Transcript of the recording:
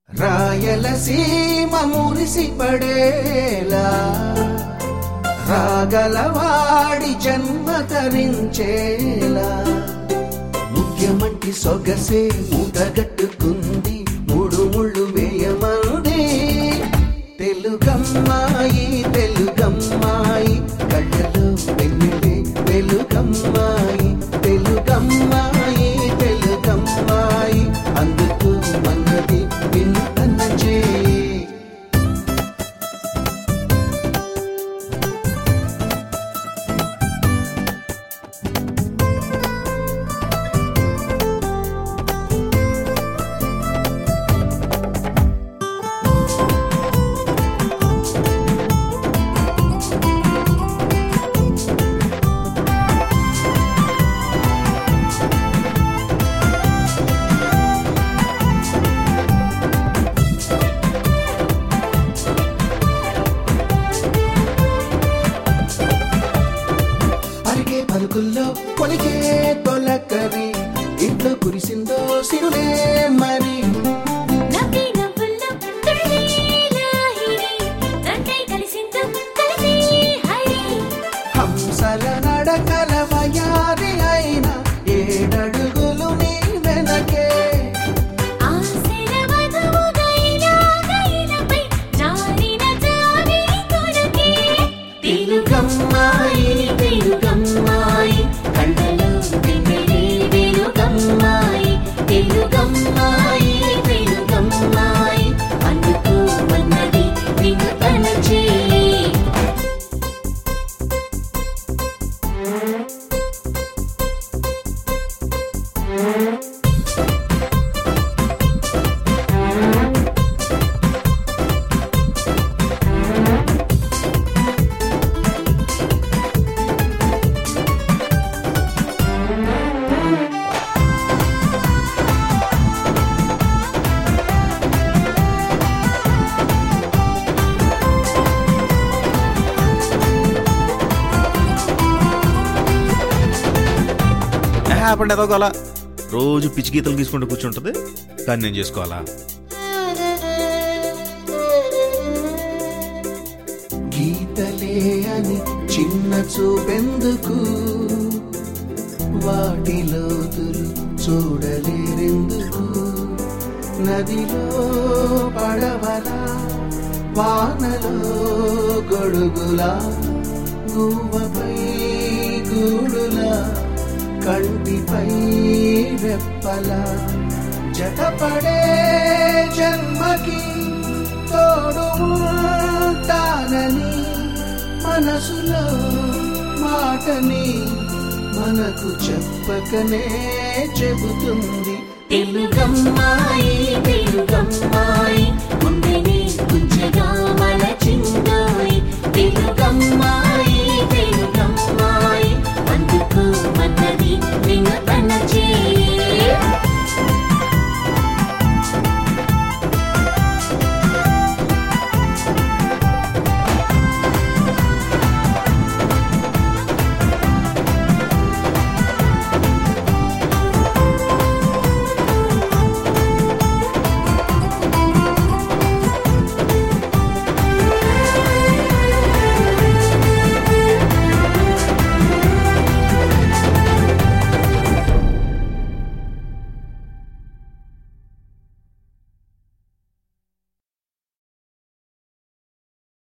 రాయలసీమ మురిసి పడేలా రాగలవాడి జన్మ తరించేలా ముఖ్యమంటి సొగసే మూటగట్టుకుంది మూడు ముళ్ళు వేయమంది తెలుగమ్మాయి తెలుగమ్మాయి కళ్ళలో వెన్నెలే వెలుగమ్మాయి తెలుగమ్మాయి తెలుగమ్మాయి అందుకు మన్నది వింతన చేయి అరిగే పలుకుల్లో కొలికే తొలకరి ఇంట్లో కురిసిందో సిరులే మరి నవ్వి నవ్వుల్లో తుళ్ళి లాహిరి తండ్రి కలిసిందో కలిసి హరి హంసల నడకల వయారి అయిన ఏడడుగులు నీ వెనకే ఆశల వధువుగైనా గైనపై జారిన జారి కొనకే తెలుగమ్మాయి తెలుగమ్మాయి కళ్ళలో వెన్నెలే వెలుగమ్మాయి తెలుగమ్మాయి వెలుగమ్మాయి అందుకు మన్నది వినుతన చేయి హ్యాపెండ్ ఏదో అలా రోజు పిచ్చి గీతలు గీసుకుంటూ కూర్చుంటుంది కానీ నేను చేసుకోవాలా గీతలే అని చిన్న చూపెందుకు వాటిలోతులు చూడలేరెందుకు నదిలో పడవలా వానలో గొడుగులా గువ్వపై గూడులా కంటిపై రెప్పలా జతపడే జన్మకి తోడు ఉంటానని మనసులో మాటని మనకు చెప్పకనే చెబుతుంది తెలుగమ్మాయి తెలుగు